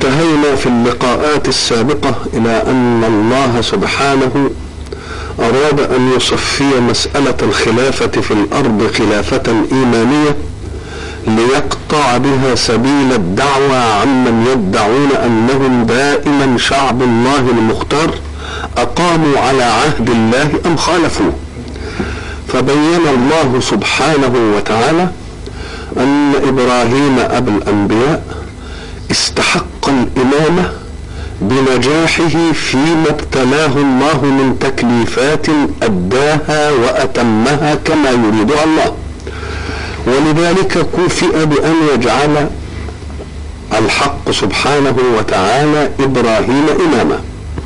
انتهينا في اللقاءات السابقة إلى أن الله سبحانه أراد أن يصفي مسألة الخلافة في الأرض خلافة إيمانية ليقطع بها سبيل الدعوى عمن يدعون أنهم دائما شعب الله المختار أقاموا على عهد الله أم خالفوه فبين الله سبحانه وتعالى أن إبراهيم أبا الأنبياء استحق الإمامة بنجاحه فيما ابتلاه الله من تكليفات أداها وأتمها كما يريدها الله ولذلك كوفئ بأن يجعل الحق سبحانه وتعالى إبراهيم إماما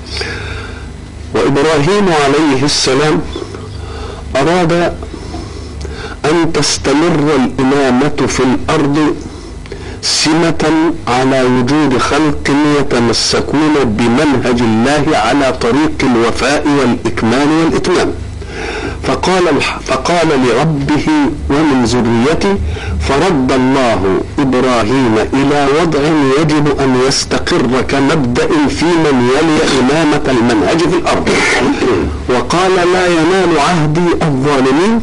وإبراهيم عليه السلام أراد أن تستمر الإمامة في الأرض سمة على وجود خلق يتمسكون بمنهج الله على طريق الوفاء والإكمال والإتمام فقال فقال لربه ومن ذريتي فرد الله ابراهيم الى وضع يجب ان يستقر كمبدا في من يلي امامه المنهج في الارض وقال لا ينال عهدي الظالمين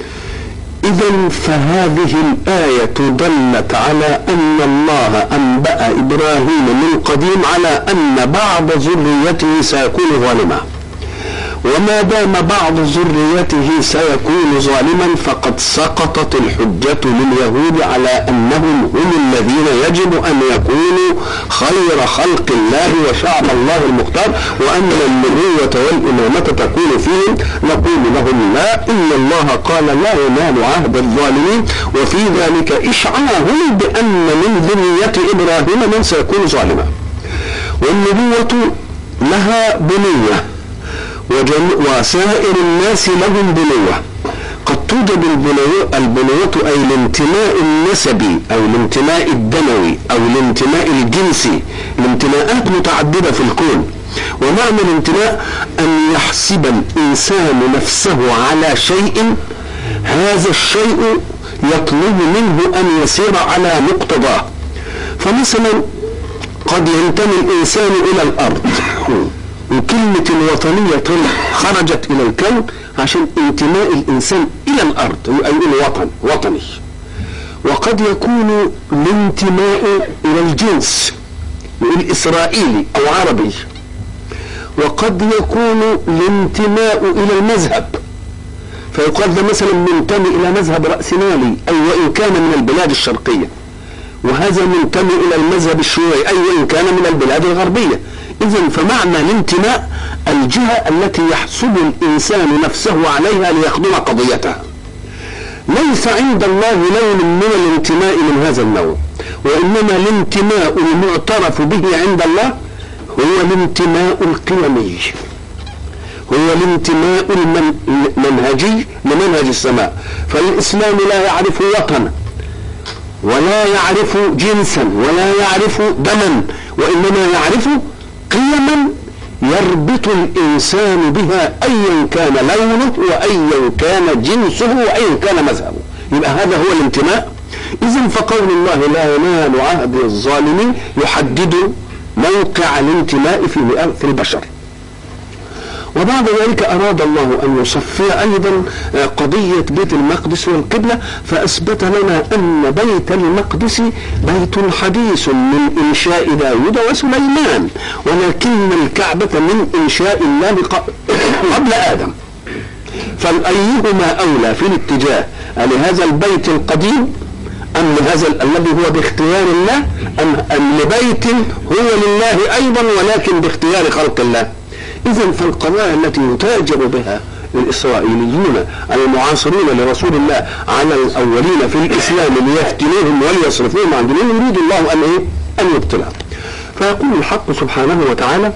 إذا فهذه الآية دلت على أن الله أنبأ إبراهيم من قديم على أن بعض ذريته سيكون ظالما وما دام بعض ذريته سيكون ظالما فقد سقطت الحجة لليهود على أنهم هم الذين يجب أن يكونوا خير خلق الله وشعب الله المختار وأن النبوة والإمامة تكون فيهم نقول لهم لا إن الله قال لا ينال عهد الظالمين وفي ذلك إشعار بأن من ذرية إبراهيم من سيكون ظالما والنبوة لها بنيه وسائر الناس لهم بنوة قد توجد البنوة, البنوة أي الانتماء النسبي أو الانتماء الدموي أو الانتماء الجنسي الانتماءات متعددة في الكون ومعنى الانتماء أن يحسب الإنسان نفسه على شيء هذا الشيء يطلب منه أن يسير على مقتضاه فمثلا قد ينتمي الإنسان إلى الأرض وكلمة الوطنية خرجت إلى الكون عشان انتماء الإنسان إلى الأرض أي الوطن وطني وقد يكون الانتماء إلى الجنس يقول إسرائيلي أو عربي وقد يكون الانتماء إلى المذهب فيقال ده مثلا منتمي إلى مذهب رأسمالي أي وإن كان من البلاد الشرقية وهذا منتمي إلى المذهب الشيوعي أي وإن كان من البلاد الغربية إذا فمعنى الانتماء الجهة التي يحسب الإنسان نفسه عليها ليخدم قضيته ليس عند الله لون من الانتماء من هذا النوع وإنما الانتماء المعترف به عند الله هو الانتماء القيمي هو الانتماء المنهجي لمنهج السماء فالإسلام لا يعرف وطنا ولا يعرف جنسا ولا يعرف دما وإنما يعرف قيما يربط الإنسان بها أيا كان لونه وأيا كان جنسه وأيا كان مذهبه يبقى هذا هو الانتماء إذا فقول الله لا ينال عهد الظالمين يحدد موقع الانتماء في في البشر وبعد ذلك أراد الله أن يصفي أيضا قضية بيت المقدس والقبلة فأثبت لنا أن بيت المقدس بيت حديث من إنشاء داود وسليمان ولكن الكعبة من إنشاء الله قبل آدم فأيهما أولى في الاتجاه لهذا البيت القديم أم لهذا الذي هو باختيار الله أم, أم لبيت هو لله أيضا ولكن باختيار خلق الله إذا فالقضايا التي يتاجر بها الإسرائيليون المعاصرون لرسول الله على الأولين في الإسلام ليفتنوهم وليصرفوهم عن دينهم يريد الله أن إيه؟ أن يبطلها. فيقول الحق سبحانه وتعالى: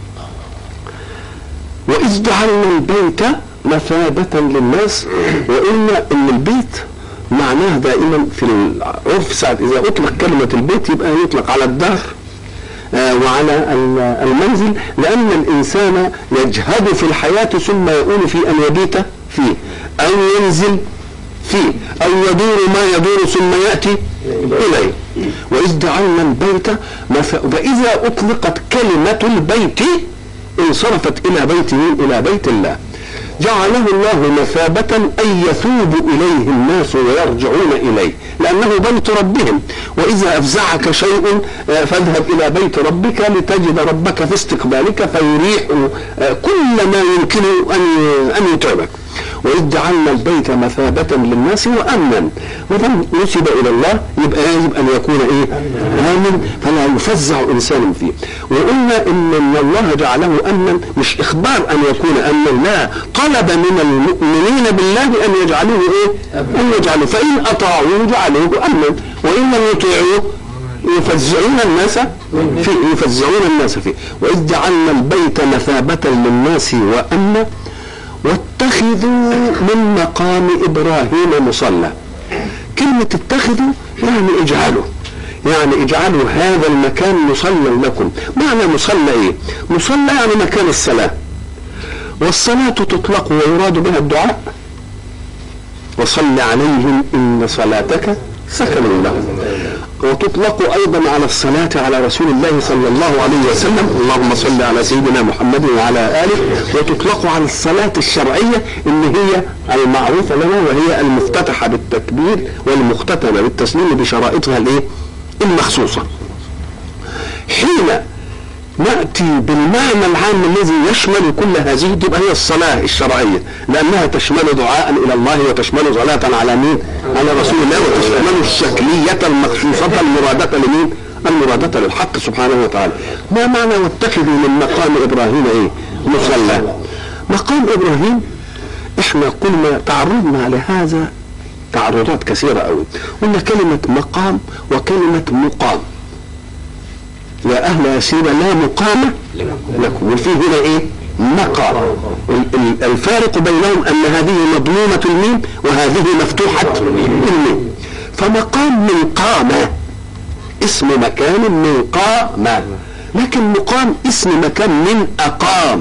وإذ جعلنا البيت مثابة للناس وقلنا إن البيت معناه دائما في العرف ساعة إذا أطلق كلمة البيت يبقى يطلق على الدار وعلى المنزل لأن الإنسان يجهد في الحياة ثم يؤول في أن يبيت فيه أو ينزل فيه أو يدور ما يدور ثم يأتي إليه وإذ جعلنا البيت فإذا أطلقت كلمة البيت انصرفت إلى بيت إلى بيت الله جعله الله مثابة أن يثوب إليه الناس ويرجعون إليه لأنه بيت ربهم وإذا أفزعك شيء آه، فاذهب إلى بيت ربك لتجد ربك في استقبالك فيريح آه، كل ما يمكن أن أن يتعبك وإذ جعلنا البيت مثابة للناس وأمنا ودام نسب إلى الله يبقى يجب أن يكون إيه؟ آمن فلا يفزع إنسان فيه وقلنا إن الله جعله أمنا مش إخبار أن يكون أمنا لا طلب من المؤمنين بالله أن يجعلوه إيه؟ أن يجعلوه فإن أطاعوه جعلوه أمنا وإن لم يطيعوه يفزعون الناس فيه يفزعون الناس فيه وإذ جعلنا البيت مثابة للناس وأمنا واتخذوا من مقام ابراهيم مصلى كلمة اتخذوا يعني اجعلوا يعني اجعلوا هذا المكان مصلى لكم معنى مصلى ايه مصلى يعني مكان الصلاة والصلاة تطلق ويراد بها الدعاء وصل عليهم ان صلاتك سكن لهم وتطلق ايضا على الصلاه على رسول الله صلى الله عليه وسلم اللهم صل على سيدنا محمد وعلى اله وتطلق على الصلاه الشرعيه اللي هي المعروفه لنا وهي المفتتحه بالتكبير والمختتمه بالتسليم بشرائطها الايه؟ المخصوصه. حين نأتي بالمعنى العام الذي يشمل كل هذه تبقى هي الصلاة الشرعية لأنها تشمل دعاء إلى الله وتشمل صلاة على مين؟ على رسول الله وتشمل الشكلية المخصوصة المرادة لمين؟ المرادة للحق سبحانه وتعالى ما معنى واتخذوا من مقام إبراهيم إيه؟ مصلى مقام إبراهيم احنا قلنا تعرضنا لهذا تعرضات كثيرة قوي قلنا كلمة مقام وكلمة مقام يا أهل يثرب لا مقام لكم وفي هنا إيه مقام الفارق بينهم أن هذه مضمومة الميم وهذه مفتوحة الميم فمقام من قام اسم مكان من قام لكن مقام اسم مكان من أقام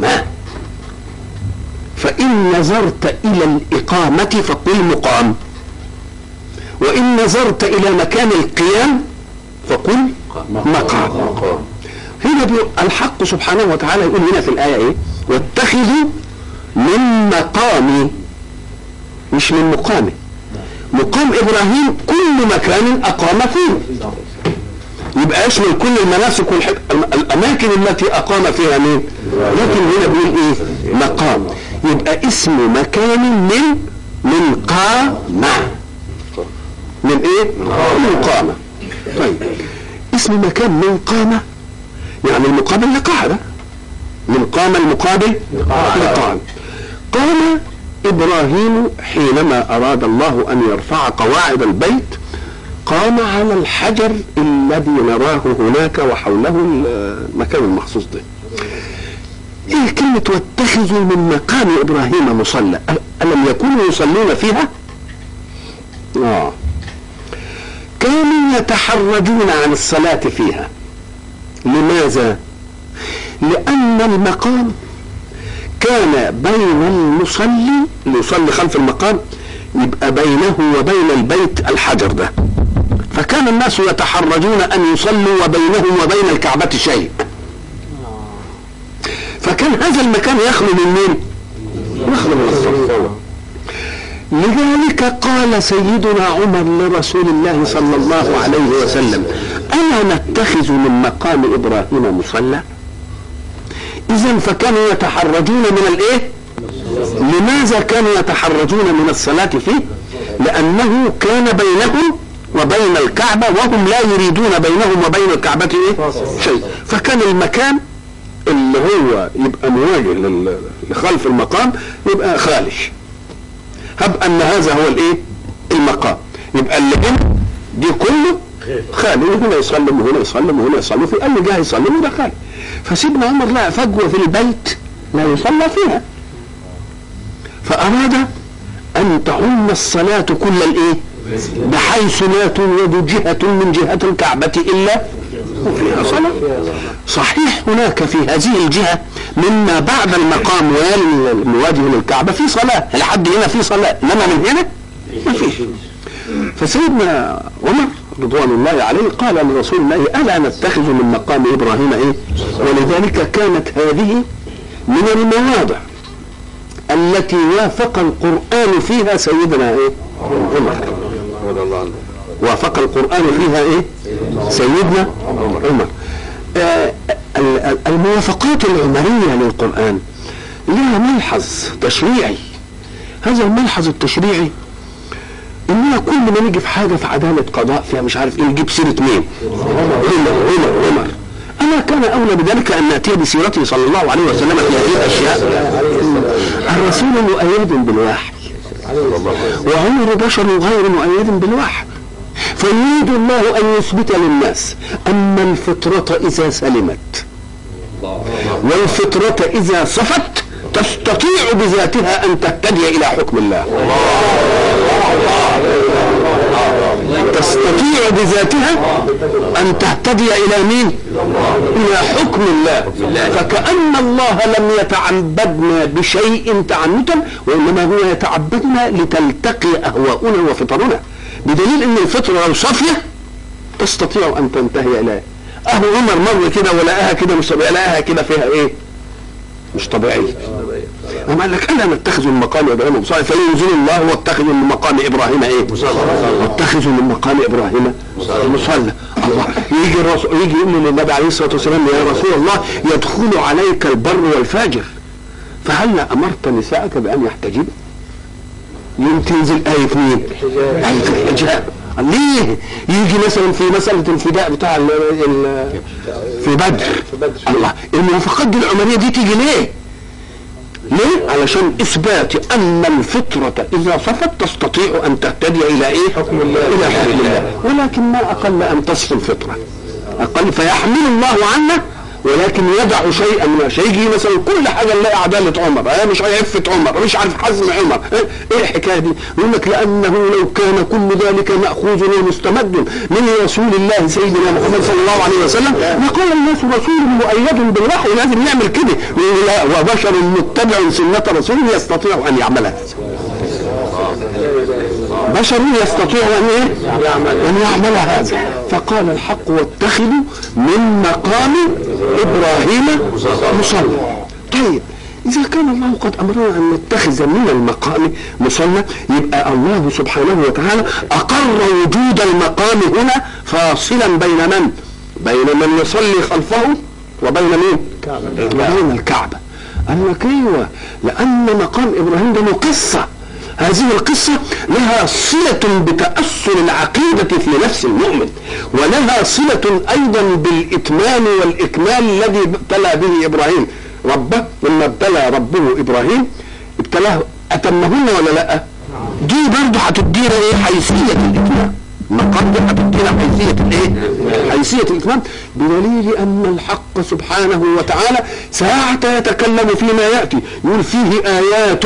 فإن نظرت إلى الإقامة فقل مقام وإن نظرت إلى مكان القيام فقل مقام هنا الحق سبحانه وتعالى يقول هنا في الآية إيه واتخذوا من مقامي مش من مقامه مقام إبراهيم كل مكان أقام فيه يبقى يشمل كل المناسك والحب الأماكن التي أقام فيها مين لكن هنا بيقول إيه مقام يبقى اسم مكان من من قام من إيه من قام طيب اسم مكان من قام يعني المقابل لقاعدة من قام المقابل لقاعدة قام إبراهيم حينما أراد الله أن يرفع قواعد البيت قام على الحجر الذي نراه هناك وحوله المكان المخصوص ده ايه كلمة واتخذوا من مقام ابراهيم مصلى ألم يكونوا يصلون فيها؟ آه كانوا يتحرجون عن الصلاة فيها لماذا؟ لأن المقام كان بين المصلي اللي يصلي خلف المقام يبقى بينه وبين البيت الحجر ده فكان الناس يتحرجون أن يصلوا وبينهم وبين الكعبة شيء فكان هذا المكان يخلو من مين؟ يخلو من الصف لذلك قال سيدنا عمر لرسول الله صلى الله عليه وسلم ألا نتخذ من مقام إبراهيم مصلى إذا فكانوا يتحرجون من الإيه لماذا كانوا يتحرجون من الصلاة فيه لأنه كان بينهم وبين الكعبة وهم لا يريدون بينهم وبين الكعبة إيه؟ شيء فكان المكان اللي هو يبقى مواجه لخلف المقام يبقى خالش هب ان هذا هو الايه المقام يبقى اللي هنا دي كله خالي وهنا يسلم وهنا يسلم وهنا يسلم وفي اي جهه يسلم وده خالي فسيدنا عمر لقى فجوه في البيت لا يصلى فيها فاراد ان تعم الصلاه كل الايه بحيث لا توجد جهه من جهه الكعبه الا وفيها صلاه صحيح هناك في هذه الجهه مما بعد المقام والمواجه للكعبه في صلاه لحد هنا في صلاه انما من هنا ما فيش فسيدنا عمر رضوان الله عليه قال لرسول الله الا نتخذ من مقام ابراهيم ايه ولذلك كانت هذه من المواضع التي وافق القران فيها سيدنا ايه عمر رضي الله عنه وافق القرآن فيها ايه سيدنا عمر آه ال- ال- الموافقات العمرية للقرآن لها ملحظ تشريعي هذا الملحظ التشريعي اننا كل ما نيجي في حاجة في عدالة قضاء فيها مش عارف ايه نجيب سيرة مين عمر عمر عمر أما كان أولى بذلك أن نأتي بسيرته صلى الله عليه وسلم في هذه الأشياء الرسول مؤيد بالوحي وعمر بشر غير مؤيد بالوحي فيريد الله أن يثبت للناس أن الفطرة إذا سلمت والفطرة إذا صفت تستطيع بذاتها أن تهتدي إلى حكم الله تستطيع بذاتها أن تهتدي إلى مين؟ إلى حكم الله فكأن الله لم يتعبدنا بشيء تعنتا وإنما هو يتعبدنا لتلتقي أهواؤنا وفطرنا بدليل أن الفطرة لو صافية تستطيع أن تنتهي إليه أهو عمر مر كده ولقاها كده مش طبيعية لقاها كده فيها إيه؟ مش طبيعية أما قال لك ألا نتخذ من مقام إبراهيم مصلى فينزل الله واتخذوا من مقام إبراهيم إيه؟ واتخذوا من مقام إبراهيم مصلى الله يجي الرسول يجي يقول للنبي عليه الصلاة والسلام يا رسول الله يدخل عليك البر والفاجر فهل أمرت نساءك بأن يحتجبن؟ يوم تنزل آية مين؟ آية الحجاب ليه؟ يجي مثلا في مسألة الفداء بتاع ال ال في بدر الله الموافقات دي العمرية دي تيجي ليه؟ ليه؟ علشان إثبات أن الفطرة إذا صفت تستطيع أن تهتدي إلى إيه؟ حكم الله إلى حكم الله ولكن ما أقل أن تصفي الفطرة أقل فيحمل الله عنا ولكن يدع شيئا من الشيء يجي مثلا كل حاجه نلاقي عداله عمر هي مش عفه عمر مش عارف حزم عمر ايه إيه الحكايه دي؟ يقول لك لانه لو كان كل ذلك ماخوذ ومستمد من رسول الله سيدنا محمد صلى الله عليه وسلم لقال الناس رسول مؤيد بالوحي لازم يعمل كده يقول لا وبشر متبع سنه رسول يستطيع ان يعمل هذا بشر يستطيع ان ايه؟ ان يعمل هذا فقال الحق واتخذوا من مقام ابراهيم مصلى طيب إذا كان الله قد أمرنا أن نتخذ من المقام مصلى يبقى الله سبحانه وتعالى أقر وجود المقام هنا فاصلا بين من؟ بين من يصلي خلفه وبين مين؟ وبين الكعبة قال لك أيوه لأن مقام إبراهيم ده له قصة هذه القصة لها صلة بتأثر العقيدة في نفس المؤمن ولها صلة أيضا بالإتمام والإكمال الذي ابتلى به إبراهيم ربه لما ابتلى ربه إبراهيم ابتلاه أتمهن ولا لا دي برضه هتدينا إيه حيثية الإتمام المقام ده هتدينا حيثية الإيه حيثية الإتمام بدليل أن الحق سبحانه وتعالى ساعة يتكلم فيما يأتي يقول فيه آيات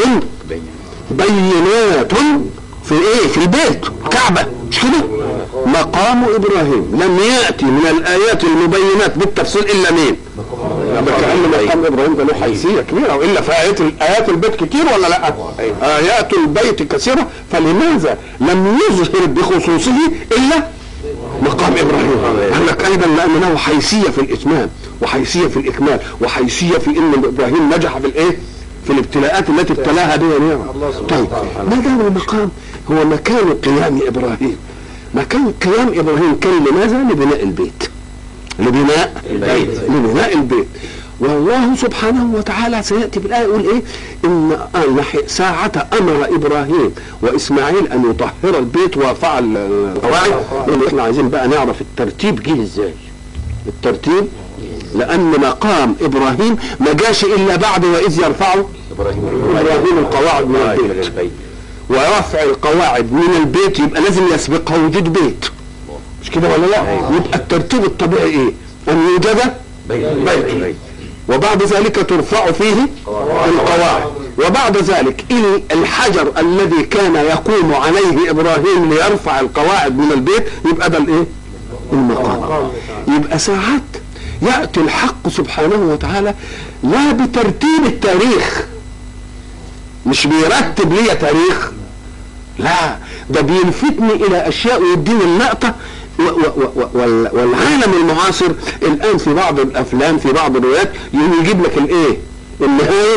بينات في ايه في البيت كعبة مش كده مقام ابراهيم لم ياتي من الايات المبينات بالتفصيل الا مين كأن مقام ابراهيم ده له حيثيه كبيره والا في ايات ايات البيت كتير ولا لا؟ ايات البيت كثيره فلماذا لم يظهر بخصوصه الا مقام ابراهيم قال لك ايضا لان له حيثيه في الاتمام وحيثيه في الاكمال وحيثيه في ان ابراهيم نجح في الايه؟ في الابتلاءات التي ابتلاها بها نعم طيب ما دام المقام هو مكان قيام ابراهيم مكان قيام ابراهيم كان لماذا؟ لبناء البيت لبناء البيت لبناء البيت والله سبحانه وتعالى سياتي بالايه يقول ايه؟ ان ساعة امر ابراهيم واسماعيل ان يطهر البيت وفعل القواعد يقول احنا عايزين بقى نعرف الترتيب جه ازاي؟ الترتيب لأن مقام إبراهيم ما جاش إلا بعد وإذ يرفع إبراهيم القواعد من البيت ورفع القواعد من البيت يبقى لازم يسبقها وجود بيت مش كده ولا لا؟ يبقى الترتيب الطبيعي إيه؟ أن يوجد بيت وبعد ذلك ترفع فيه القواعد وبعد ذلك الحجر الذي كان يقوم عليه إبراهيم ليرفع القواعد من البيت يبقى ده الإيه؟ المقام يبقى ساعات يأتي الحق سبحانه وتعالى لا بترتيب التاريخ مش بيرتب لي تاريخ لا ده بيلفتني الى اشياء ويديني اللقطه و- و- و- وال- والعالم المعاصر الان في بعض الافلام في بعض الروايات يقوم يجيب لك الايه النهايه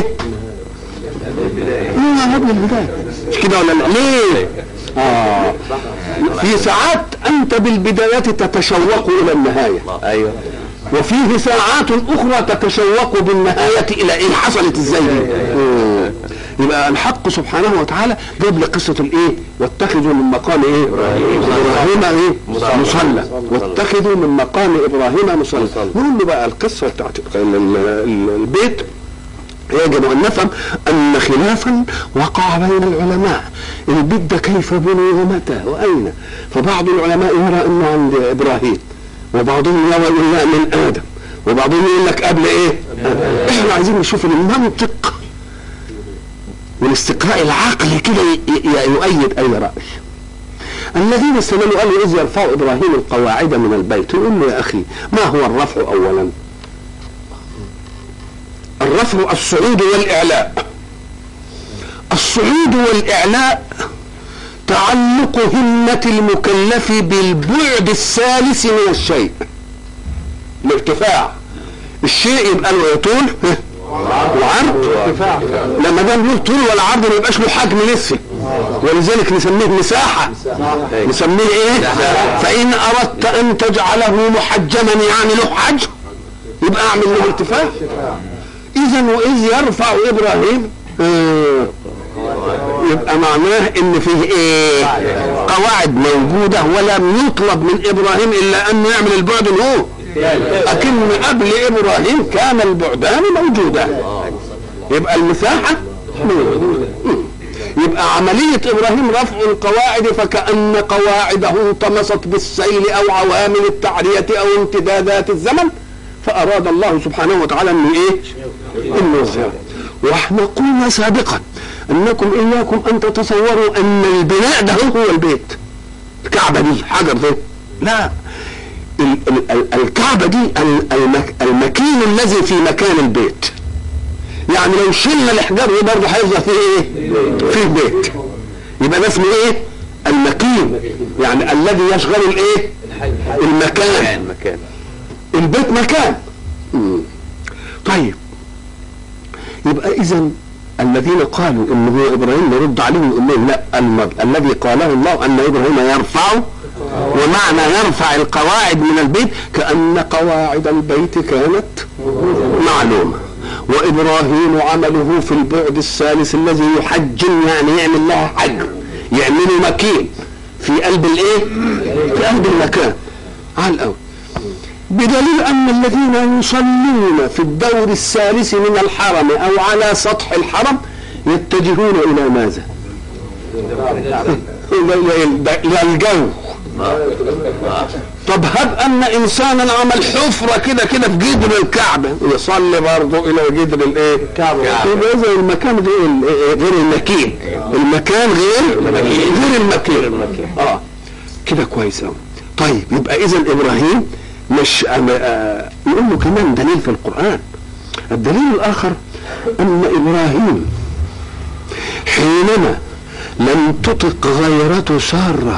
لا قبل البدايه مش كده ولا لا ليه آه. في ساعات انت بالبدايات تتشوق الى النهايه ايوه وفيه ساعات اخرى تتشوق بالنهايه الى ايه حصلت ازاي دي مم. يبقى الحق سبحانه وتعالى جاب لي قصه الايه واتخذوا من مقام ايه ابراهيم ايه مصلى واتخذوا من مقام ابراهيم مصلى نقول له بقى القصه بتاعت ال- ال- ال- البيت يجب ان نفهم ان خلافا وقع بين العلماء البيت ده كيف بني ومتى واين فبعض العلماء يرى انه عند ابراهيم وبعضهم يرى يقول لا من ادم وبعضهم يقول لك قبل ايه احنا عايزين نشوف المنطق والاستقراء العقلي كده ي- ي- يؤيد اي راي الذين استدلوا قالوا اذ يرفع ابراهيم القواعد من البيت يقول له يا اخي ما هو الرفع اولا الرفع الصعود والاعلاء الصعود والاعلاء تعلق همة المكلف بالبعد الثالث من الشيء الارتفاع الشيء يبقى له طول وعرض لما دام له طول ولا عرض ما يبقاش له حجم لسه ولذلك نسميه مساحة نسميه ايه فإن أردت أن تجعله محجما يعني له حجم يبقى أعمل له ارتفاع إذا وإذ يرفع إبراهيم آه، يبقى معناه ان فيه ايه قواعد موجوده ولم يطلب من ابراهيم الا ان يعمل البعد هو لكن قبل ابراهيم كان البعدان موجودان يبقى المساحه موجودة. يبقى عملية إبراهيم رفع القواعد فكأن قواعده انطمست بالسيل أو عوامل التعرية أو امتدادات الزمن فأراد الله سبحانه وتعالى أنه إيه؟ أنه يظهر واحنا قلنا سابقا أنكم إياكم أن تتصوروا أن البناء ده هو البيت الكعبة دي حجر ده لا ال- ال- ال- الكعبة دي ال- المك المكين الذي في مكان البيت يعني لو شلنا الحجار دي برضه هيفضل فيه ايه؟ فيه بيت يبقى ده اسمه ايه؟ المكين يعني الذي يشغل الايه؟ المكان مكان البيت مكان مم. طيب يبقى اذا الذين قالوا ان هو ابراهيم نرد عليهم نقول لهم لا الم- الذي قاله الله ان ابراهيم يرفع ومعنى يرفع القواعد من البيت كان قواعد البيت كانت معلومه وابراهيم عمله في البعد الثالث الذي يحجم يعني يعمل لها حجم يعمل مكين في قلب الايه؟ في قلب المكان على الاول بدليل ان الذين يصلون في الدور الثالث من الحرم او على سطح الحرم يتجهون الى ماذا؟ الى إلى الجو طب هب ان انسانا عمل حفره كده كده في جدر الكعبه يصلي برضه الى جدر الايه؟ الكعبه يبقى اذا المكان غير غير المكين المكان غير غير المكين اه كده كويس قوي طيب يبقى اذا ابراهيم مش آه، آه، نقول له كمان دليل في القران الدليل الاخر ان ابراهيم حينما لم تطق غيرته ساره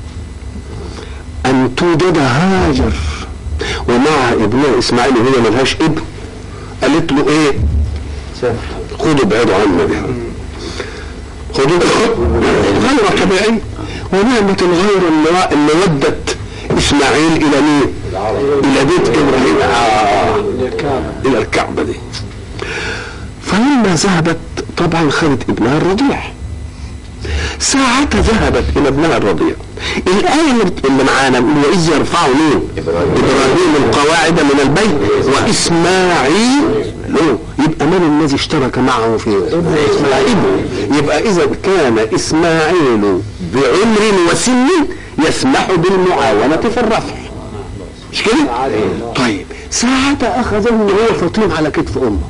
ان توجد هاجر ومعها ابنها اسماعيل وهي ملهاش ابن قالت له ايه خدوا ابعدوا عنا دي خدوا غير طبيعي ونعمة الغير اللي, اللي ودت اسماعيل الى مين؟ الى بيت ابراهيم آه. الى الكعبة دي فلما ذهبت طبعا خدت ابنها الرضيع ساعة ذهبت إلى ابنها الرضيع الآية اللي بت- اللي معانا بيقول وإذ يرفع مين؟ إبراهيم القواعد من البيت وإسماعيل هو يبقى من الذي اشترك معه في إسماعيل يبقى إذا كان إسماعيل بعمر وسن يسمح بالمعاونة في الرفع مش كده؟ طيب ساعة أخذه وهو فطيم على كتف أمه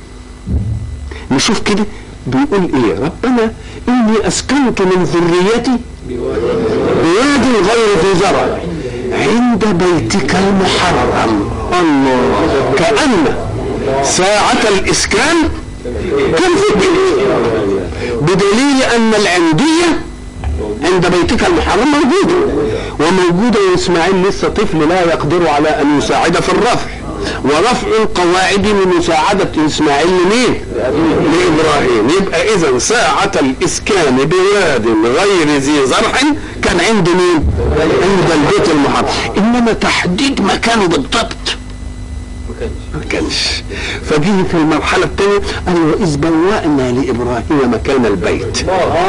نشوف كده بيقول ايه ربنا اني اسكنت من ذريتي بواد غير ذي زرع عند بيتك المحرم الله كأن ساعة الإسكان كان في البيت بدليل أن العندية عند بيتك المحرم موجودة وموجودة وإسماعيل لسه طفل لا يقدر على أن يساعد في الرفع ورفع القواعد من مساعدة إسماعيل لمين؟ لإبراهيم يبقى إذا ساعة الإسكان بواد غير ذي زرع كان عند مين؟ عند البيت المحرم إنما تحديد مكانه بالضبط ما كانش فجه في المرحلة الثانية قال وإذ بوأنا لإبراهيم مكان البيت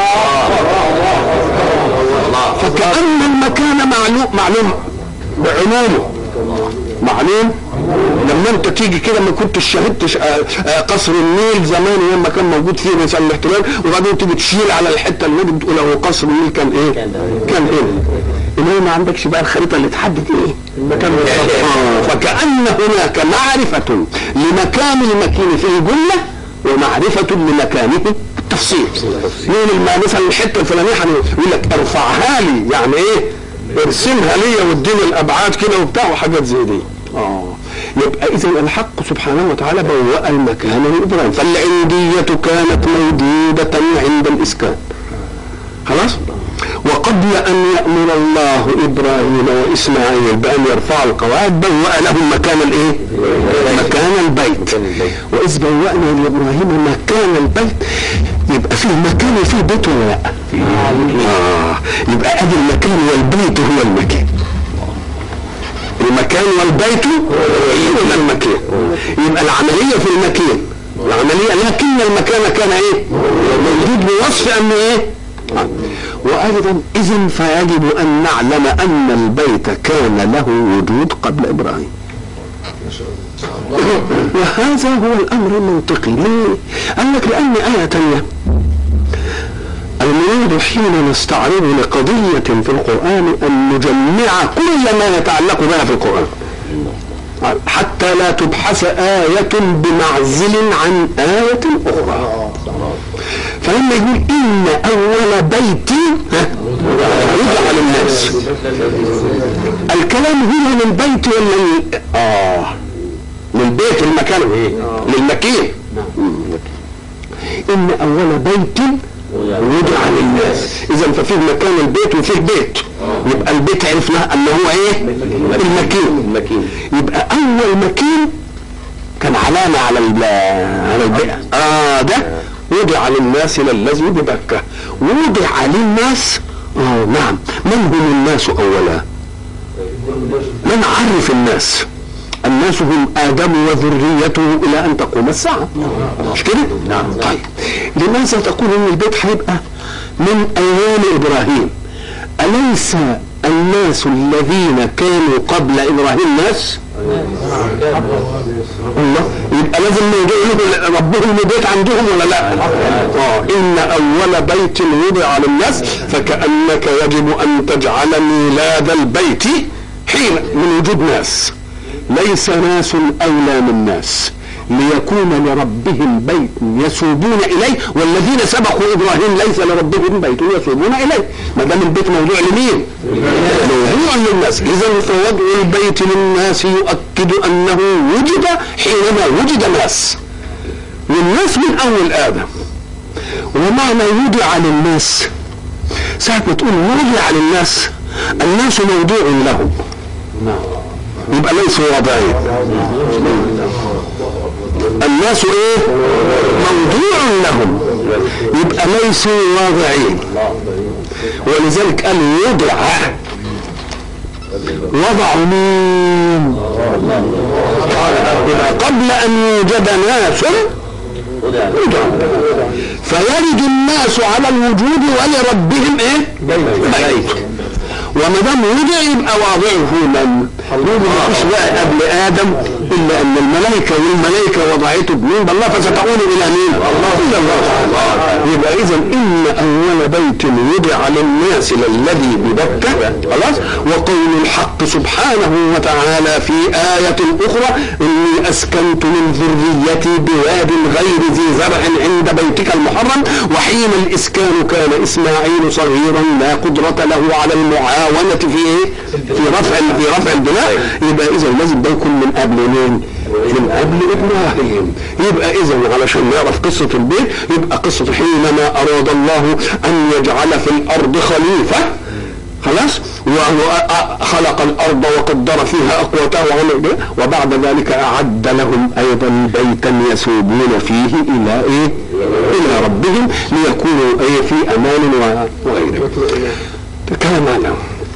فكأن المكان معلوم معلوم بعمومه معلوم لما انت تيجي كده ما كنتش شاهدت قصر النيل زمان لما كان موجود فيه مثلا الاحتلال وبعدين تيجي تشيل على الحته اللي انت بتقول هو قصر النيل كان ايه؟ كان ايه؟ انما ما عندكش بقى الخريطه اللي تحدد ايه؟ المكان آه فكأن هناك معرفة لمكان المكين في الجملة ومعرفة لمكانه التفصيل يقول مثلا الحته الفلانيه يقول لك ارفعها لي يعني ايه؟ ارسمها لي واديني الابعاد كده وبتاع وحاجات زي دي اه يبقى اذا الحق سبحانه وتعالى بوأ المكان لابراهيم فالعندية كانت موجودة عند الاسكان خلاص وقبل ان يأمر الله ابراهيم واسماعيل بان يرفعوا القواعد بوأ لهم مكان الايه؟ مكان البيت واذ بوأنا لابراهيم مكان البيت يبقى فيه مكان وفيه بيت ولا لا؟ آه يبقى ادي المكان والبيت هو المكان المكان والبيت هو المكان يبقى العمليه في المكان العمليه لكن المكان كان ايه؟ موجود بوصف انه ايه؟ وايضا اذا فيجب ان نعلم ان البيت كان له وجود قبل ابراهيم وهذا هو الامر المنطقي ليه؟ قال لك لان ايه تانيه المريد حين نستعرض لقضية في القرآن أن نجمع كل ما يتعلق بها في القرآن حتى لا تبحث آية بمعزل عن آية أخرى فلما يقول إن أول بيت وضع للناس الكلام هنا للبيت ولا آه للبيت المكان للمكين إن أول بيت وضع للناس اذا ففيه مكان البيت وفيه بيت يبقى البيت عرفنا ان هو ايه المكين المكين يبقى اول مكين كان علامة على على البيت اه ده وضع للناس للذي ببكة وضع للناس اه نعم من هم الناس اولا من عرف الناس الناس هم ادم وذريته الى ان تقوم الساعه مش كده؟ نعم. طيب لماذا تقول ان البيت هيبقى من ايام ابراهيم؟ اليس الناس الذين كانوا قبل ابراهيم ناس؟ الله يبقى لازم موضوع له ربهم بيت عندهم ولا لا؟ اه ان اول بيت وضع للناس فكانك يجب ان تجعل ميلاد البيت حين من وجود ناس ليس ناس اولى من ناس ليكون لربهم بيت يسوبون اليه والذين سبقوا ابراهيم ليس لربهم بيت يسوبون اليه ما دام البيت موضوع لمين؟ موضوع للناس اذا فوضع البيت للناس يؤكد انه وجد حينما وجد ناس والناس من اول ادم ومعنى وضع للناس ساعة ما تقول وضع للناس الناس موضوع لهم يبقى ليسوا واضعين الناس ايه موضوع لهم يبقى ليسوا واضعين ولذلك قال وضع وضعوا مين قبل ان يوجد ناس وضع فيرد الناس على الوجود ولربهم ايه بيت وما دام وضع يبقى واضعه من يقول ما فيش بقى قبل ادم الا ان الملائكه والملائكه وضعته بمين بالله فستعود الى مين؟ الله الى الله يبقى اذا ان اول بيت وضع للناس للذي ببكه خلاص وقول الحق سبحانه وتعالى في آية أخرى إني أسكنت من ذريتي بواد غير ذي زرع عند بيتك المحرم وحين الإسكان كان إسماعيل صغيرا لا قدرة له على المعاونة في إيه؟ في رفع في رفع البناء يبقى إذا لازم ده يكون من قبل مين؟ من قبل ابراهيم يبقى اذا علشان نعرف قصه البيت يبقى قصه حينما اراد الله ان يجعل في الارض خليفه خلاص وخلق الارض وقدر فيها اقواتها وعمل وبعد ذلك اعد لهم ايضا بيتا يسوبون فيه الى ايه؟ الى ربهم ليكونوا ايه في امان وغيره. كلام عنه.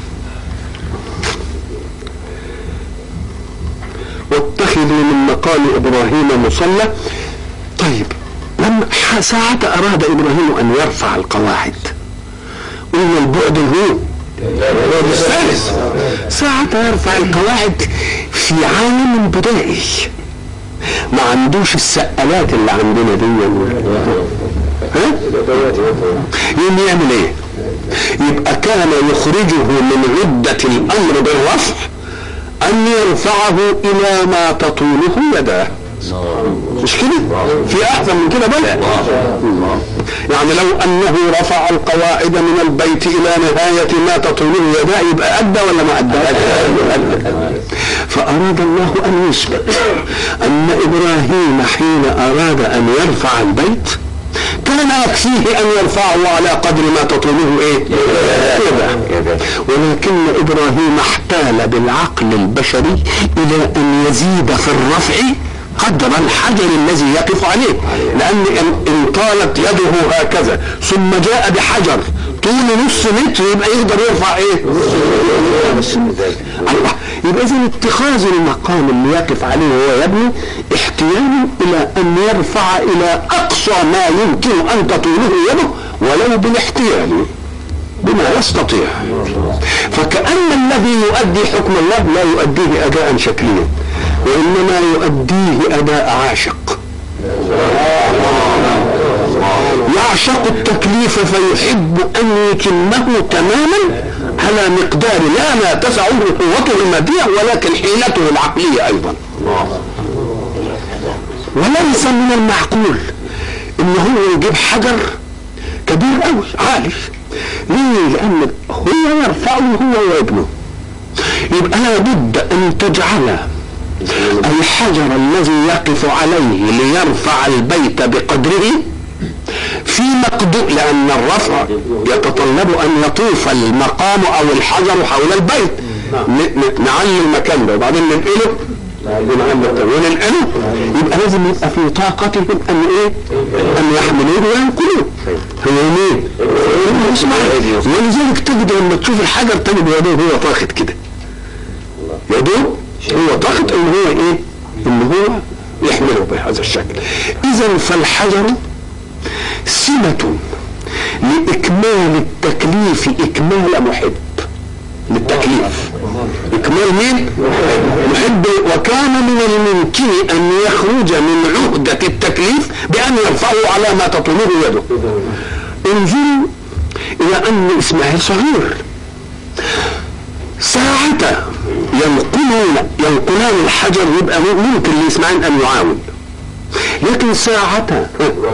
واتخذوا من مقام ابراهيم مصلى طيب لما ساعة أراد إبراهيم أن يرفع القواعد قلنا البعد هو البعد الثالث ساعة يرفع القواعد في عالم بدائي ما عندوش السقالات اللي عندنا دي ها؟ يوم يعمل ايه؟ يبقى كان يخرجه من عدة الأمر بالرفع أن يرفعه إلى ما تطوله يداه مش كده؟ في أحسن من كده بلى يعني لو أنه رفع القواعد من البيت إلى نهاية ما تطوله يداه يبقى أدى ولا ما أدى؟ أدى فأراد الله أن يثبت أن إبراهيم حين أراد أن يرفع البيت كان يكفيه ان يرفعه على قدر ما تطوله ايه يده ولكن ابراهيم احتال بالعقل البشري الى ان يزيد في الرفع قدر الحجر الذي يقف عليه لان ان طالت يده هكذا ثم جاء بحجر طول نص متر يبقى يقدر يرفع ايه الله يبقى اذا اتخاذ المقام اللي يقف عليه وهو يبني احتياج الى ان يرفع الى اقصى ما يمكن ان تطوله يده ولو بالاحتيال بما يستطيع فكأن الذي يؤدي حكم الله لا يؤديه أداء شكليا وإنما يؤديه أداء عاشق يعشق التكليف فيحب أن يتمه تماما على مقدار لا ما تسعه قوته المادية ولكن حيلته العقلية أيضا وليس من المعقول ان هو يجيب حجر كبير قوي عالي ليه لان هو يرفعه هو وابنه يبقى لابد ان تجعل الحجر الذي يقف عليه ليرفع البيت بقدره في مقدور لان الرفع يتطلب ان يطوف المقام او الحجر حول البيت نعلي المكان ده وبعدين ننقله وننقله يبقى لازم يبقى في طاقتهم ان ايه؟ ان يحملوه وينقلوه هو مين؟ ولذلك تجد لما تشوف الحجر تجد يدوه هو طاخت كده يدوه هو طاخت ان هو ايه؟ ان هو يحمله بهذا الشكل اذا فالحجر سمة لإكمال التكليف إكمال محب للتكليف إكمال مين؟ محب وكان من الممكن أن يخرج من عهدة التكليف بأن يرفعه على ما تطلبه يده انظروا إلى أن إسماعيل صغير ساعة ينقلون ينقلان الحجر يبقى ممكن لإسماعيل أن يعاون لكن ساعة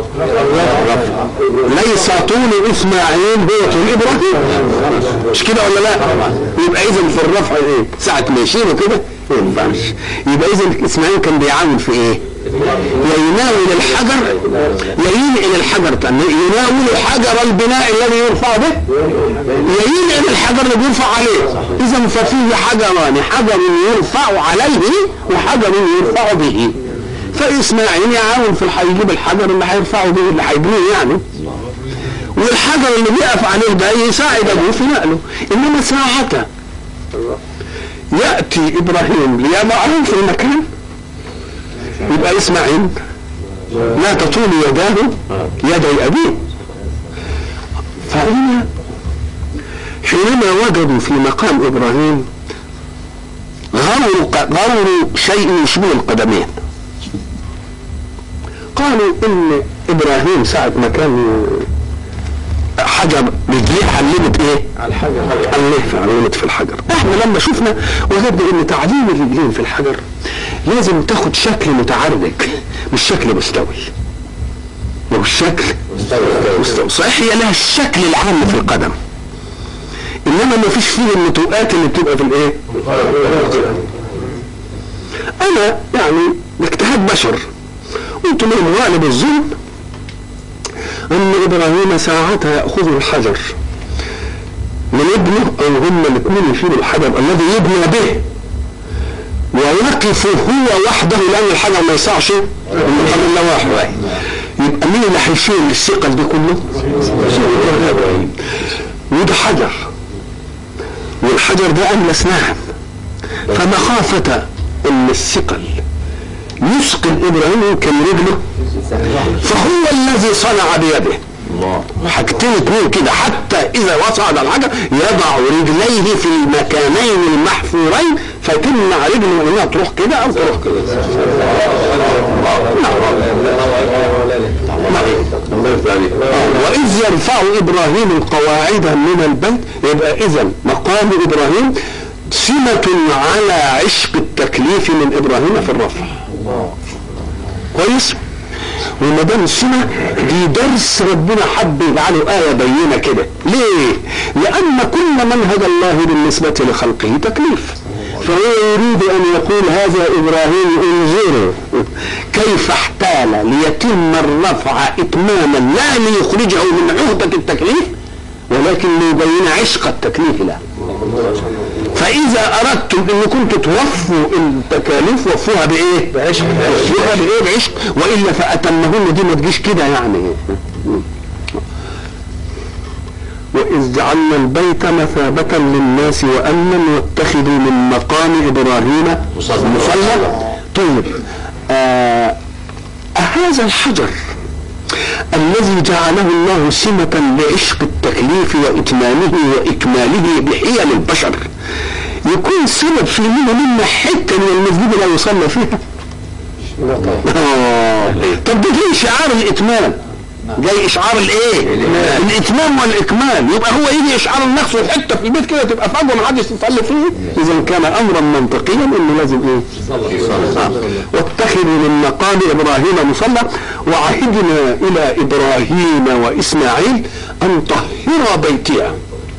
ليس طول اسماعيل هو طول ابراهيم مش كده ولا لا؟ يبقى اذا في الرفع ايه؟ ساعة ما يشيلوا كده ما ينفعش يبقى اذا اسماعيل كان بيعاون في ايه؟ يا يناول الحجر يا ينقل الحجر يناول حجر البناء الذي يرفع به يا ينقل الحجر اللي بيرفع عليه اذا ففيه حجران حجر يرفع عليه وحجر يرفع به فاسماعيل يعاون في يجيب الحجر اللي هيرفعه به اللي هيبنيه يعني والحجر اللي بيقف عليه ده يساعد ابوه في نقله انما ساعة ياتي ابراهيم ليضعه في المكان يبقى اسماعيل لا تطول يداه يدي ابيه فهنا حينما وجدوا في مقام ابراهيم غروا غروا شيء يشبه القدمين قالوا ان ابراهيم ساعة ما كان حجر رجليه علمت ايه؟ على الحجر علمت علمت في الحجر احنا لما شفنا وجدنا ان تعليم الرجلين في الحجر لازم تاخد شكل متعرج مش شكل مستوي لو الشكل مستوي صحيح هي لها الشكل العام في القدم انما ما فيش فيه النتوءات اللي بتبقى في الايه؟ انا يعني ده اجتهاد بشر قلت لهم غالب الظلم ان ابراهيم ساعتها ياخذ الحجر من ابنه او هم الاثنين يشيلوا الحجر الذي يبنى به ويقف هو وحده لان الحجر ما يسعش الا واحد يبقى مين اللي هيشيل الثقل دي كله؟ ابراهيم وده حجر والحجر ده املس ناعم فمخافة ان الثقل يثقل ابراهيم كان رجله فهو الذي صنع بيده حاجتين اتنين كده حتى اذا وصعد الحجر يضع رجليه في المكانين المحفورين فتمنع رجله انها تروح كده او تروح كده واذ يرفع ابراهيم القواعد من البيت يبقى اذا مقام ابراهيم سمة على عشق التكليف من ابراهيم في الرفع كويس وما دام سمة دي درس ربنا حب يجعله آية بينة كده ليه؟ لأن كل منهج الله بالنسبة لخلقه تكليف فهو يريد أن يقول هذا إبراهيم انظروا كيف احتال ليتم الرفع إتماما لا ليخرجه من عهدة التكليف ولكن ليبين عشق التكليف له فإذا أردتم أن كنتم توفوا التكاليف وفوها بإيه؟ بعشق وفوها بإيه؟ بعشق وإلا فأتمهن دي ما تجيش كده يعني وإذ جعلنا البيت مثابة للناس وأمنا واتخذوا من مقام إبراهيم مصلى طيب آه هذا الحجر الذي جعله الله سمة لعشق التكليف وإتمامه وإكماله بحيل البشر يكون سبب في منا منا حتة من المسجد لا يصلى فيها آه. طب ده جاي شعار الإتمام جاي اشعار الايه الاتمام والاكمال يبقى هو يجي يشعر لنفسه حته في البيت كده تبقى فجوه ما حدش يصلي فيه اذا كان امرا منطقيا انه لازم ايه آه. واتخذوا من مقام ابراهيم مصلى وعهدنا الى ابراهيم واسماعيل ان طهر بيتها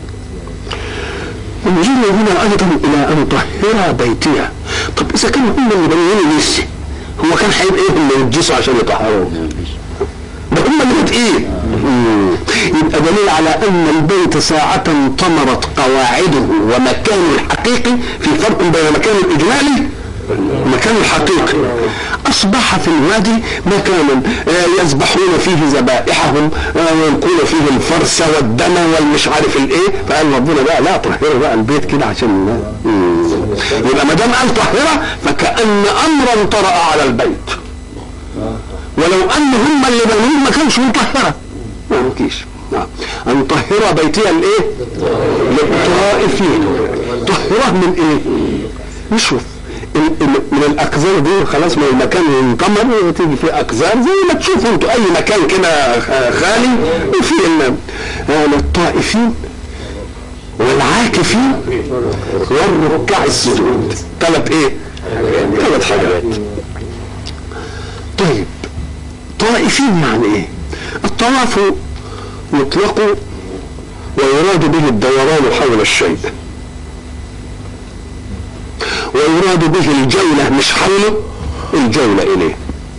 ونجي هنا ايضا الى ان طهر بيتها طب اذا كانوا هم اللي بنيين لسه هو كان هيبقى ايه اللي ينجسوا عشان يطهروه ده هم اللي بتقيل يبقى دليل على ان البيت ساعة طمرت قواعده ومكانه الحقيقي في فرق بين مكانه الاجمالي مكان الحقيقي اصبح في الوادي مكانا يذبحون فيه ذبائحهم ويلقون فيه الفرس والدم والمش عارف الايه فقال ربنا بقى لا طهروا بقى البيت كده عشان يبقى ما دام قال طهره فكان امرا طرا على البيت ولو ان هم اللي بنوه ما كانش مطهره ما يمكنش نعم ان طهر بيتي الايه للطائفين طهره من ايه نشوف من الاقذار دي خلاص ما المكان ينطمر وتيجي فيه اقذار زي ما تشوفوا انتوا اي مكان كده خالي وفيه للطائفين والعاكفين والركع السجود ثلاث ايه؟ ثلاث حاجات طيب طائفين يعني ايه الطواف يطلق ويراد به الدوران حول الشيء ويراد به الجولة مش حوله الجولة إليه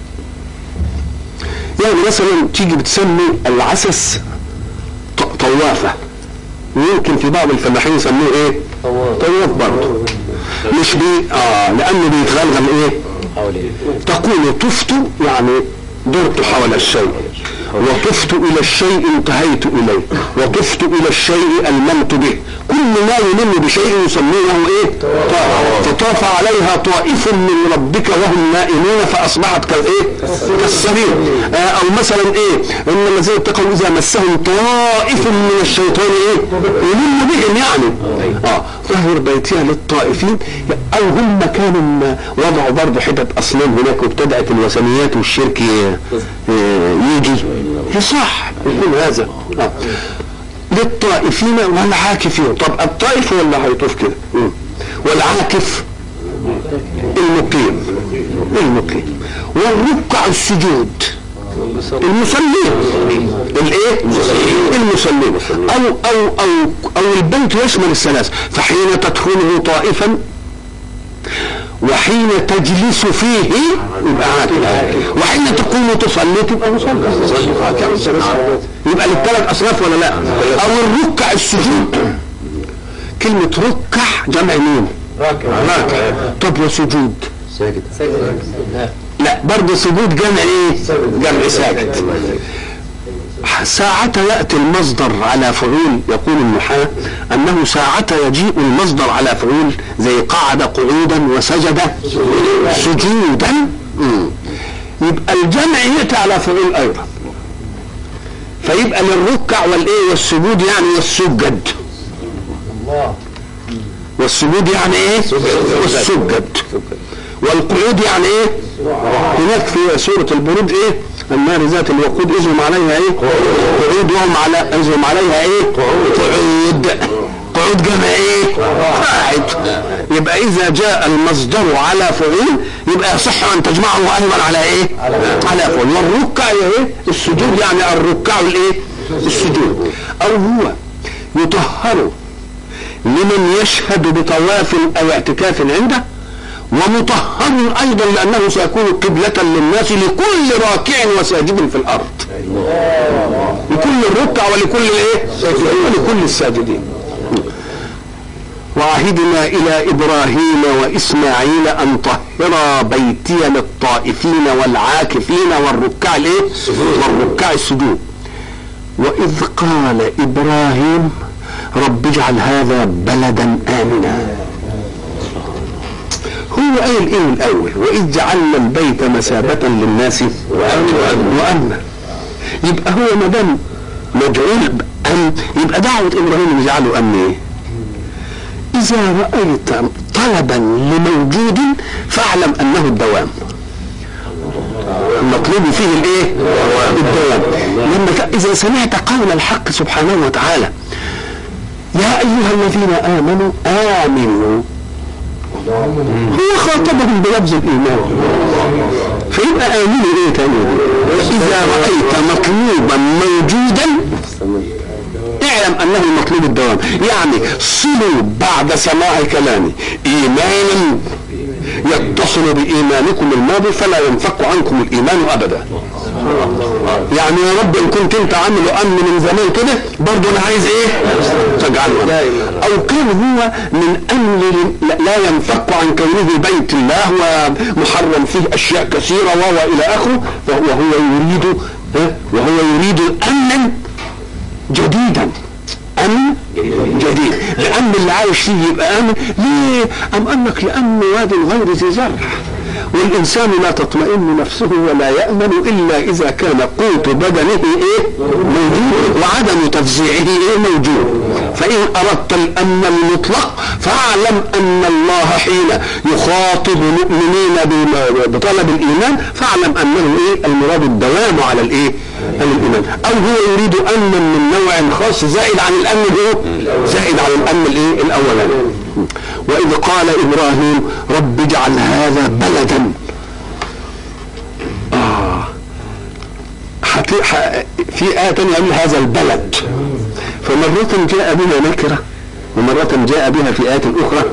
يعني مثلا تيجي بتسمي العسس طوافة ويمكن في بعض الفلاحين يسموه ايه طواف برضه مش بي اه لانه بيتغلغل ايه تقول طفت يعني درت حول الشيء وطفت الى الشيء انتهيت اليه وطفت الى الشيء الممت به كل ما يلم بشيء يسمونه ايه طاف فطاف عليها طائف من ربك وهم نائمون فاصبحت كالايه كالسرير آه او مثلا ايه ان الذين اتقوا اذا مسهم طائف من الشيطان ايه يلم بهم يعني اه طهر بيتها للطائفين او هم كانوا وضعوا برضه حتت اصنام هناك وابتدات الوثنيات والشرك يجي يصح يكون هذا آه. للطائفين والعاكفين طب الطائف هو اللي هيطوف كده والعاكف المقيم المقيم والركع السجود المصلين الايه المصلين او او او او البيت يشمل الثلاث فحين تدخله طائفا وحين تجلس فيه يبقى عاكف وحين تقوم تصلي تبقى مصلي يبقى للثلاث اصناف ولا لا او الركع السجود كلمة ركع جمع مين راكع طب وسجود ساجد لا برضه سجود جمع ايه جمع ساجد ساعة يأتي المصدر على فعول يقول النحاة أنه ساعة يجيء المصدر على فعول زي قعد قعودا وسجد سجودا مم. يبقى الجمع يأتي على فعول أيضا فيبقى للركع والإيه والسجود يعني والسجد والسجود يعني إيه والسجد والقعود يعني إيه هناك في سورة البرود إيه النار ذات الوقود إذ هم عليها إيه قعود وهم على إذ هم عليها إيه قعود قعود جمع إيه قاعد يبقى إذا جاء المصدر على فعول يبقى يصح أن تجمعه أيضا على إيه على فعول والركع إيه السجود يعني الركع الإيه السجود أو هو يطهر لمن يشهد بطواف أو اعتكاف عنده ومطهر ايضا لانه سيكون قبلة للناس لكل راكع وساجد في الارض لكل الركع ولكل الايه ولكل الساجدين وعهدنا الى ابراهيم واسماعيل ان طهرا بيتي للطائفين والعاكفين والركع الايه والركع السجود واذ قال ابراهيم رب اجعل هذا بلدا امنا هو قايل ايه الاول واذ جعلنا البيت مثابة للناس وامنا يبقى هو ما دام مجعول امن يبقى دعوة ابراهيم يجعله امن ايه؟ اذا رايت طلبا لموجود فاعلم انه الدوام المطلوب فيه الايه؟ الدوام لما اذا سمعت قول الحق سبحانه وتعالى يا ايها الذين امنوا امنوا هو خاطبهم بلفظ الايمان فيبقى امنوا ايه تاني اذا رايت مطلوبا موجودا اعلم انه المطلوب الدوام يعني صلوا بعد سماع كلامي ايمانا يتصل بايمانكم الماضي فلا ينفك عنكم الايمان ابدا يعني يا رب ان كنت انت عامل امن من زمان كده برضه انا عايز ايه تجعله او كان هو من امن لا ينفك عن كونه بيت الله ومحرم فيه اشياء كثيره وهو الى اخره وهو يريد وهو يريد امنا جديدا امن جديد لان اللي عايش فيه يبقى امن ليه ام قال لك لانه واد غير ذي زرع والانسان لا تطمئن نفسه ولا يامن الا اذا كان قوت بدنه ايه موجود وعدم تفزيعه ايه موجود فان اردت الامن المطلق فاعلم ان الله حين يخاطب المؤمنين بطلب الايمان فاعلم انه ايه المراد الدوام على الايه على الايمان او هو يريد امنا من نوع خاص زائد عن الامن ايه زائد عن الامن الايه الاولاني واذ قال ابراهيم رب اجعل هذا بلدا آه حتي ح... في آية تانية يقول هذا البلد فمرة جاء بها نكرة ومرة جاء بها في آية أخرى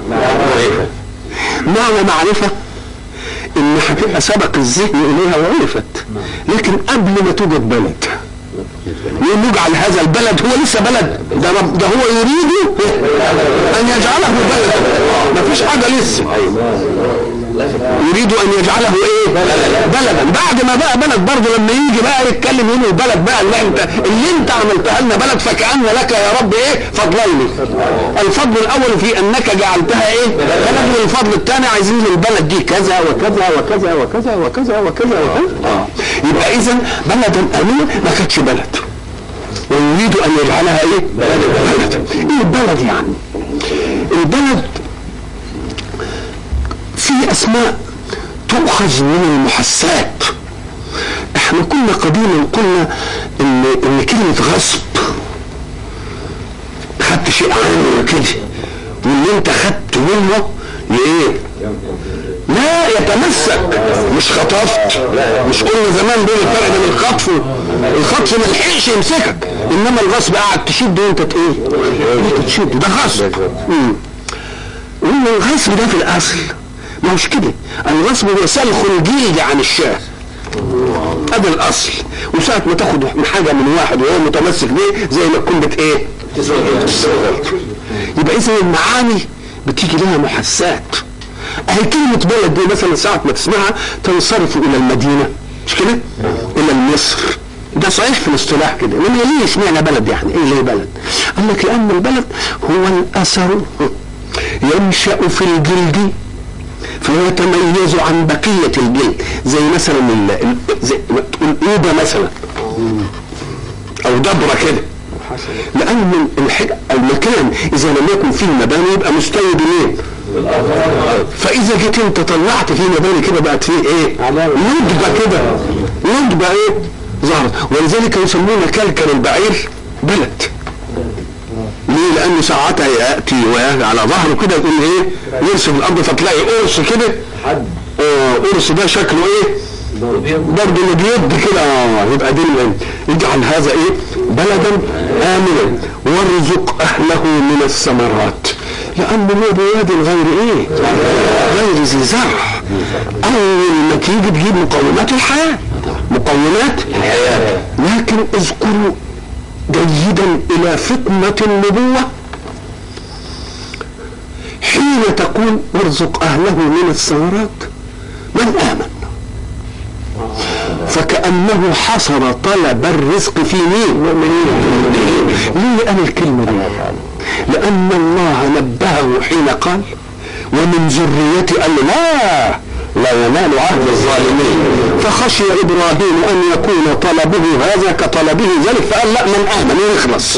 معنى معرفة إن هتبقى سبق الذهن إليها وعرفت لكن قبل ما توجد بلد يقول نجعل هذا البلد هو لسه بلد ده, رب ده هو يريد ان يجعله بلدا ما فيش حاجه لسه يريد ان يجعله ايه بلدا بعد ما بقى بلد برضه لما يجي بقى يتكلم يقول البلد بقى اللي انت اللي انت عملتها لنا بلد فكأن لك يا رب ايه فضلين الفضل الاول في انك جعلتها ايه بلد والفضل الثاني عايزين البلد دي كذا وكذا وكذا وكذا وكذا وكذا وكذا يبقى اذا بلدا امنا ما كانتش بلد ويريد ان يجعلها ايه بلد ايه البلد يعني البلد في اسماء تؤخذ من المحسات احنا كنا قديما قلنا ان ان كلمه غصب خدت شيء عنه كده واللي انت خدت منه لايه لا يتمسك مش خطفت مش قلنا زمان بين الفرق بين الخطف الخطف ما لحقش يمسكك انما الغصب قاعد تشد وانت ايه انت تشد ده غصب وان الغصب ده في الاصل ما هوش كده الغصب هو سلخ الجلد عن الشاه هذا الاصل وساعة ما تاخد من حاجة من واحد وهو متمسك بيه زي ما تكون بت ايه يبقى اذا المعاني بتيجي لها محسات اهي كلمة بلد دي مثلا ساعة ما تسمعها تنصرف الى المدينة مش كده؟ الى مصر ده صحيح في الاصطلاح كده انما ليه اشمعنى بلد يعني ايه ليه بلد؟ قال لك لان البلد هو الاثر ينشأ في الجلد فيتميز عن بقية الجلد زي مثلا ال- ال- زي ما تقول إيبة مثلا أو دبرة كده لأن الحج... المكان إذا لم يكن فيه مباني يبقى مستوي بمين؟ فإذا جيت أنت طلعت فيه مباني كده بقت فيه إيه؟ ندبة كده ندبة إيه؟ ظهرت ولذلك يسمون كلكل البعير بلد ليه؟ لأنه ساعتها يأتي ويأتي على ظهره كده يقول إيه؟ يرسم الأرض فتلاقي قرص كده آه، قرص ده شكله إيه؟ برضه اللي بيد كده آه، يبقى دي العلم. اجعل هذا إيه؟ بلدا آمنا وارزق أهله من الثمرات لأنه هو بواد غير إيه؟ غير ذي زرع أول ما تيجي تجيب مقومات الحياة مقومات الحياة لكن اذكروا جيدا الى فطنة النبوة حين تقول وارزق اهله من الثمرات من امن فكأنه حصر طلب الرزق في مين؟ ليه قال الكلمة دي؟ لأن الله نبهه حين قال ومن ذريتي قال له لا لا ينال عهد الظالمين فخشي ابراهيم ان يكون طلبه هذا كطلبه ذلك فقال لا من امن ويخلص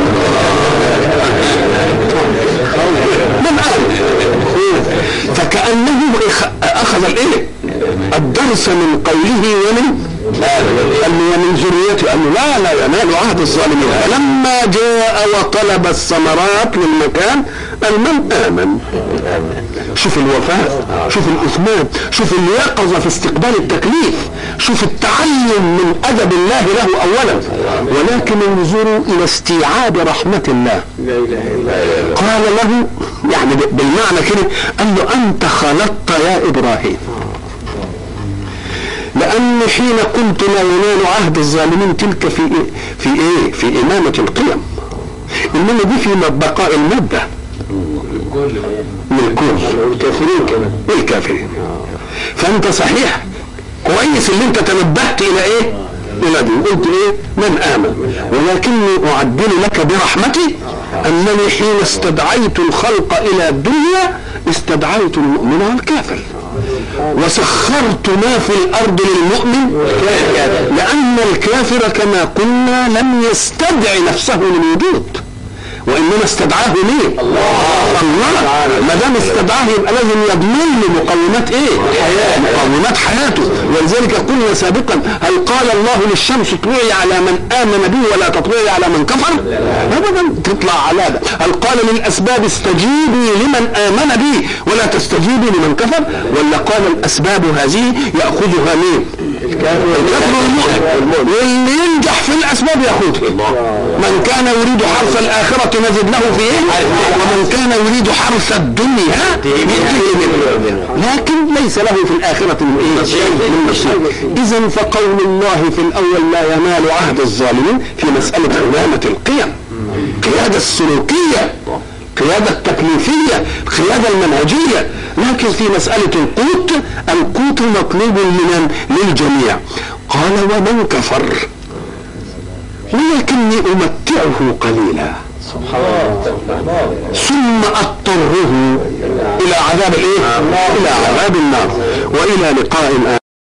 من امن فكانه إخ- اخذ الايه الدرس من قوله ومن قال له ومن ذريته قال له لا لا ينال عهد الظالمين فلما جاء وطلب الثمرات للمكان قال من امن شوف الوفاء شوف الاثمان شوف اليقظه في استقبال التكليف شوف التعلم من ادب الله له اولا ولكن انظروا الى استيعاب رحمه الله قال له يعني ب- بالمعنى كده قال له انت خلطت يا ابراهيم لأن حين قلت لا ينال عهد الظالمين تلك في إيه؟ في إيه؟ في إمامة القيم. إنما دي في بقاء المادة. من الكل. والكافرين كمان. والكافرين. فأنت صحيح كويس اللي أنت تنبهت إلى إيه؟ إلى دي قلت إيه؟ من آمن ولكني أعدل لك برحمتي أنني حين استدعيت الخلق إلى الدنيا استدعيت المؤمن والكافر. وسخرت ما في الارض للمؤمن لان الكافر كما قلنا لم يستدع نفسه للوجود وانما استدعاه مين؟ الله الله ما دام استدعاه يبقى لازم يضمن له مقومات ايه؟ مقومات حياته ولذلك قلنا سابقا هل قال الله للشمس اطلعي على من امن بي ولا تطلعي على من كفر؟ ابدا تطلع على ده هل قال للاسباب استجيبي لمن امن بي ولا تستجيبي لمن كفر؟ ولا قال الاسباب هذه ياخذها مين؟ الكافر والمؤمن واللي ينجح في الاسباب ياخذها من كان يريد حرث الاخره نزد له في ايه؟ ومن كان يريد حرث الدنيا نؤتيه منه لكن ليس له في الاخره من ايه؟ من نصيب اذا فقول الله في الاول لا ينال عهد الظالمين في مساله امامه القيم قياده السلوكيه قيادة التكليفية قيادة المنهجية لكن في مسألة القوت القوت مطلوب من للجميع قال ومن كفر ولكني أمتعه قليلا ثم أضطره إلى عذاب الإيه؟ إلى عذاب النار وإلى لقاء آخر